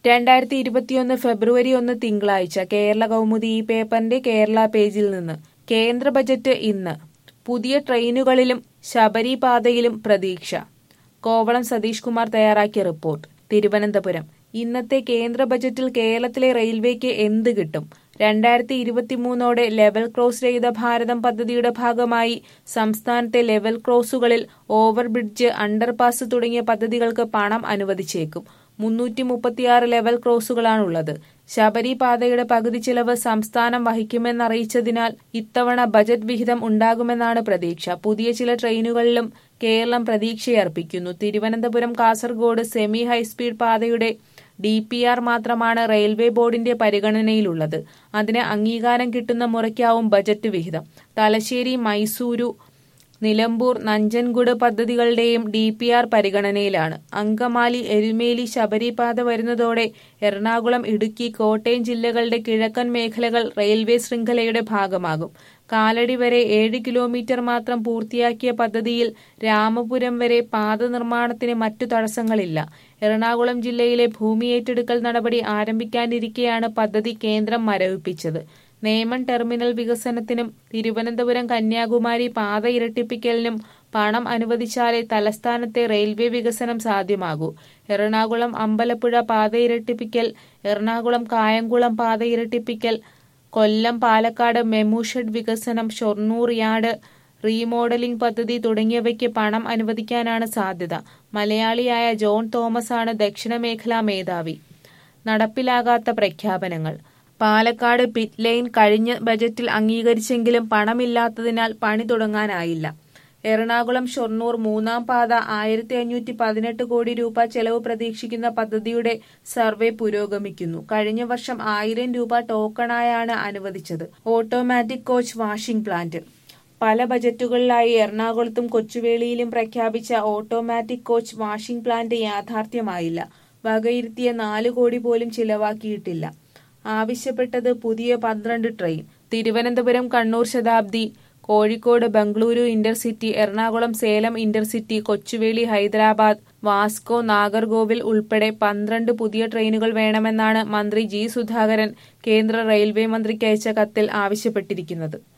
രണ്ടായിരത്തി ഇരുപത്തിയൊന്ന് ഫെബ്രുവരി ഒന്ന് തിങ്കളാഴ്ച കേരള കൗമുദി ഈ പേപ്പറിന്റെ കേരള പേജിൽ നിന്ന് കേന്ദ്ര ബജറ്റ് ഇന്ന് പുതിയ ട്രെയിനുകളിലും ശബരിപാതയിലും പ്രതീക്ഷ കോവളം സതീഷ് കുമാർ തയ്യാറാക്കിയ റിപ്പോർട്ട് തിരുവനന്തപുരം ഇന്നത്തെ കേന്ദ്ര ബജറ്റിൽ കേരളത്തിലെ റെയിൽവേക്ക് എന്ത് കിട്ടും രണ്ടായിരത്തി ഇരുപത്തിമൂന്നോടെ ലെവൽ ക്രോസ് രഹിത ഭാരതം പദ്ധതിയുടെ ഭാഗമായി സംസ്ഥാനത്തെ ലെവൽ ക്രോസുകളിൽ ഓവർബ്രിഡ്ജ് അണ്ടർപാസ് തുടങ്ങിയ പദ്ധതികൾക്ക് പണം അനുവദിച്ചേക്കും മുന്നൂറ്റി മുപ്പത്തിയാറ് ലെവൽ ക്രോസുകളാണുള്ളത് ശബരിപാതയുടെ പകുതി ചിലവ് സംസ്ഥാനം വഹിക്കുമെന്നറിയിച്ചതിനാൽ ഇത്തവണ ബജറ്റ് വിഹിതം ഉണ്ടാകുമെന്നാണ് പ്രതീക്ഷ പുതിയ ചില ട്രെയിനുകളിലും കേരളം പ്രതീക്ഷയർപ്പിക്കുന്നു തിരുവനന്തപുരം കാസർഗോഡ് സെമി ഹൈസ്പീഡ് പാതയുടെ ഡി പി ആർ മാത്രമാണ് റെയിൽവേ ബോർഡിന്റെ പരിഗണനയിലുള്ളത് അതിന് അംഗീകാരം കിട്ടുന്ന മുറയ്ക്കാവും ബജറ്റ് വിഹിതം തലശ്ശേരി മൈസൂരു നിലമ്പൂർ നഞ്ചൻഗുഡ് പദ്ധതികളുടെയും ഡി പി ആർ പരിഗണനയിലാണ് അങ്കമാലി എരുമേലി ശബരിപാത വരുന്നതോടെ എറണാകുളം ഇടുക്കി കോട്ടയം ജില്ലകളുടെ കിഴക്കൻ മേഖലകൾ റെയിൽവേ ശൃംഖലയുടെ ഭാഗമാകും കാലടി വരെ ഏഴ് കിലോമീറ്റർ മാത്രം പൂർത്തിയാക്കിയ പദ്ധതിയിൽ രാമപുരം വരെ പാത നിർമ്മാണത്തിന് മറ്റു തടസ്സങ്ങളില്ല എറണാകുളം ജില്ലയിലെ ഭൂമി ഏറ്റെടുക്കൽ നടപടി ആരംഭിക്കാനിരിക്കെയാണ് പദ്ധതി കേന്ദ്രം മരവിപ്പിച്ചത് നേമൻ ടെർമിനൽ വികസനത്തിനും തിരുവനന്തപുരം കന്യാകുമാരി പാത ഇരട്ടിപ്പിക്കലിനും പണം അനുവദിച്ചാലേ തലസ്ഥാനത്തെ റെയിൽവേ വികസനം സാധ്യമാകൂ എറണാകുളം അമ്പലപ്പുഴ പാത ഇരട്ടിപ്പിക്കൽ എറണാകുളം കായംകുളം പാത ഇരട്ടിപ്പിക്കൽ കൊല്ലം പാലക്കാട് മെമുഷഡ് വികസനം ഷൊർണൂർ യാർഡ് റീമോഡലിംഗ് പദ്ധതി തുടങ്ങിയവയ്ക്ക് പണം അനുവദിക്കാനാണ് സാധ്യത മലയാളിയായ ജോൺ തോമസ് ആണ് ദക്ഷിണ മേഖലാ മേധാവി നടപ്പിലാകാത്ത പ്രഖ്യാപനങ്ങൾ പാലക്കാട് പിറ്റ് ലൈൻ കഴിഞ്ഞ ബജറ്റിൽ അംഗീകരിച്ചെങ്കിലും പണമില്ലാത്തതിനാൽ പണി തുടങ്ങാനായില്ല എറണാകുളം ഷൊർണൂർ മൂന്നാം പാത ആയിരത്തി അഞ്ഞൂറ്റി പതിനെട്ട് കോടി രൂപ ചെലവ് പ്രതീക്ഷിക്കുന്ന പദ്ധതിയുടെ സർവേ പുരോഗമിക്കുന്നു കഴിഞ്ഞ വർഷം ആയിരം രൂപ ടോക്കണായാണ് അനുവദിച്ചത് ഓട്ടോമാറ്റിക് കോച്ച് വാഷിംഗ് പ്ലാന്റ് പല ബജറ്റുകളിലായി എറണാകുളത്തും കൊച്ചുവേളിയിലും പ്രഖ്യാപിച്ച ഓട്ടോമാറ്റിക് കോച്ച് വാഷിംഗ് പ്ലാന്റ് യാഥാർത്ഥ്യമായില്ല വകയിരുത്തിയ നാല് കോടി പോലും ചിലവാക്കിയിട്ടില്ല ആവശ്യപ്പെട്ടത് പുതിയ പന്ത്രണ്ട് train Thiruvananthapuram Kannur Shatabdi Kozhikode Bengaluru intercity Ernakulam Salem intercity Kochuveli Hyderabad Vasco Nagercoil ഉൾപ്പെടെ പന്ത്രണ്ട് പുതിയ ട്രെയിനുകൾ വേണമെന്നാണ് മന്ത്രി ജി സുധാകരൻ കേന്ദ്ര റെയിൽവേ മന്ത്രിക്ക് അയച്ച കത്തിൽ ആവശ്യപ്പെട്ടിരിക്കുന്നത്